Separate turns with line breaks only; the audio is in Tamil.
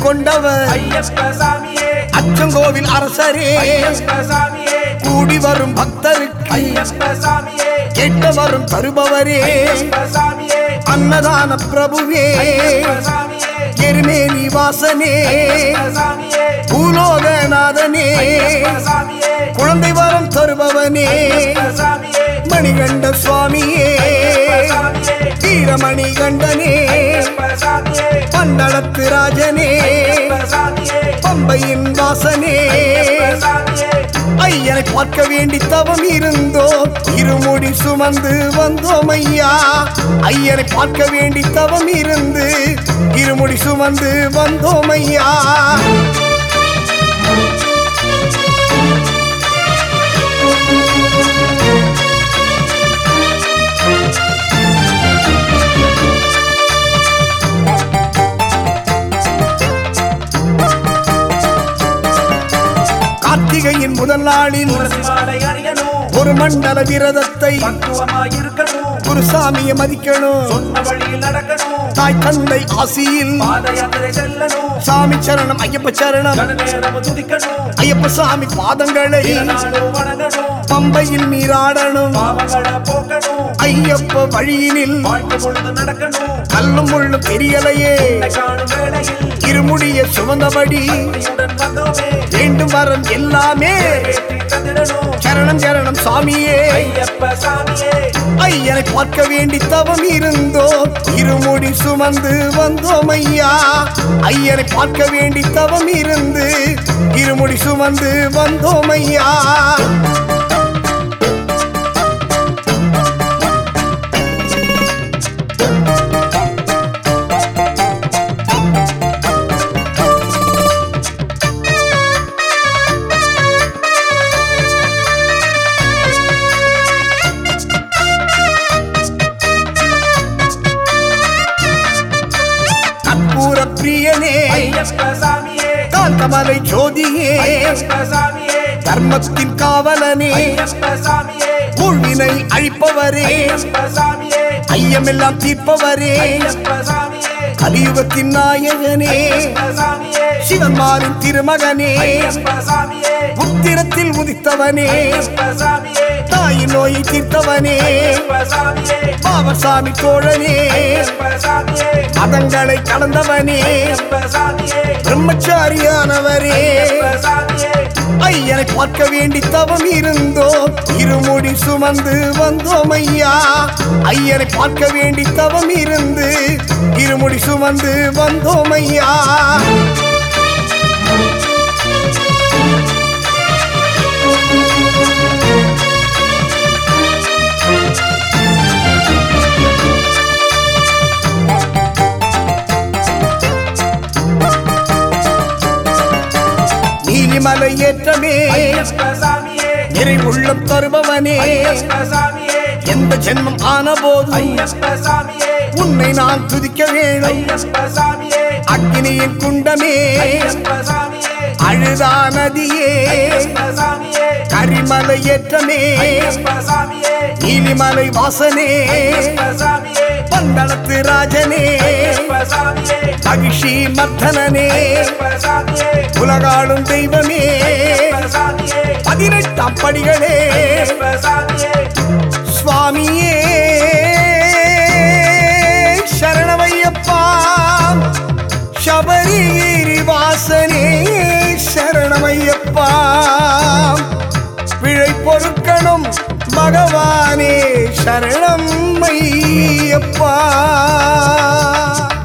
கொண்டவர்
ஐயப்ப சாமியே
அச்சங்கோவில் அரசரே
ஐயப்ப சாமியே
கூடி வரும் பக்தருக்கு
ஐயப்ப சாமியே
கேட்ட வரும் தருபவரே
ஐயப்ப சாமியே
அன்னதான பிரபுவே
ஐயப்ப சாமியே
எருமேனி வாசனே
ஐயப்ப சாமியே
பூலோகநாதனே
ஐயப்ப சாமியே
குழந்தை வரம் தருபவனே
ஐயப்ப சாமியே
மணிகண்ட சுவாமியே
சாமியே
வீரமணி கண்டனே
ஐயப்ப சாமியே
பந்தளத்து ராஜனே
ஐயப்ப சாமியே
பம்பையின் வாசனே
ஐயப்ப சாமியே
ஐயனை பார்க்க வேண்டி தவம் இருந்தோம் இருமுடி சுமந்து வந்தோம் ஐயா ஐயனை பார்க்க வேண்டி தவம் இருந்து இருமுடி சுமந்து வந்தோம் ஐயா கார்த்திகையின் முதல் நாளில்
துளசி மாலை அணியணும்
ஒரு மண்டல விரதத்தை
பக்குவமாய் இருக்கணும்
குருசாமியை மதிக்கணும்
சொன்ன வழியில் நடக்கணும்
தாய் தந்தை ஆசியில்
பாத யாத்திரை செல்லணும்
சாமி சரணம் ஐயப்ப சரணம்
கன நேரம் துதிக்கணும்
ஐயப்ப சாமி பாதங்களை
நாளும் வணங்கணும்
பம்பையில் நீராடணும்
பாவங்களை போக்கணும்
ஐயப்ப வழியினில்
வாழ்க்கை பொழுது நடக்கணும்
கல்லும் முள்ளும் தெரியலையே
என்னை காணும் வேளையில்
இருமுடிய சுமந்தபடி
நீயுடன் வந்தோமே
வேண்டும் வரம் எல்லாமே
ஏற்றி தந்திடணும்
சரணம் சரணம் சாமியே
ஐயப்ப சாமியே
ஐயனை பார்க்க வேண்டி தவம் இருந்தோம் இருமுடி சுமந்து வந்தோம் ஐயா ஐயனை பார்க்க வேண்டி தவம் இருந்து இருமுடி சுமந்து வந்தோம் ஐயா கற்பூர பிரியனே
ஐயப்ப சாமியே
காந்தமலை ஜோதியே
ஐயப்ப சாமியே
தர்மத்தின் காவலனே
ஐயப்ப சாமியே
ஊழ்வினை அழிப்பவரே
ஐயப்ப சாமியே
ஐயமெல்லாம் தீர்ப்பவரே
ஐயப்ப சாமியே
கலியுகத்தின் நாயகனே
ஐயப்ப சாமியே
சிவன்மாரின் திருமகனே
ஐயப்ப சாமியே
உத்திரத்தில் உதித்தவனே
ஐயப்ப சாமியே
தாயின் நோயை தீர்த்தவனே
ஐயப்ப சாமியே
பாவசாமி தோழனே
ஐயப்ப சாமியே
மதங்களை கடந்தவனே
ஐயப்ப சாமியே
பிரம்மச்சாரியானவரே
ஐயப்ப சாமியே
ஐயனை பார்க்க வேண்டி தவம் இருந்தோம் இருமுடி சுமந்து வந்தோம் ஐயா ஐயனை பார்க்க வேண்டி தவம் இருந்து இருமுடி சுமந்து வந்தோம் ஐயா நீலிமலை ஏற்றமே
ஐயப்ப சாமியே
நிறைவுள்ளம் தருபவனே
ஐயப்ப சாமியே
எந்த ஜென்மம் ஆன போது
ஐயப்ப சாமியே
உன்னை நான் துதிக்க வேணும்
ஐயப்ப சாமியே
அக்னியின் குண்டமே
ஐயப்ப சாமியே
அழுதா நதியே
ஐயப்ப சாமியே
கரிமலை ஏற்றமே
ஐயப்ப சாமியே
நீலிமலை வாசனே
ஐயப்ப சாமியே
பந்தளத்து ராஜனே
ஐயப்ப சாமியே
மகிஷி மர்தனனே
ஐயப்ப சாமியே
உலகாளும் தெய்வமே
ஐயப்ப சாமியே
பதினெட்டாம் படிகளே
ஐயப்ப சாமியே
சுவாமியே சரணமையப்பா சபரிகிரி வாசனே சரணமையப்பா பிழை பொறுக்கணும் பகவானே சரணம் ஐயப்பா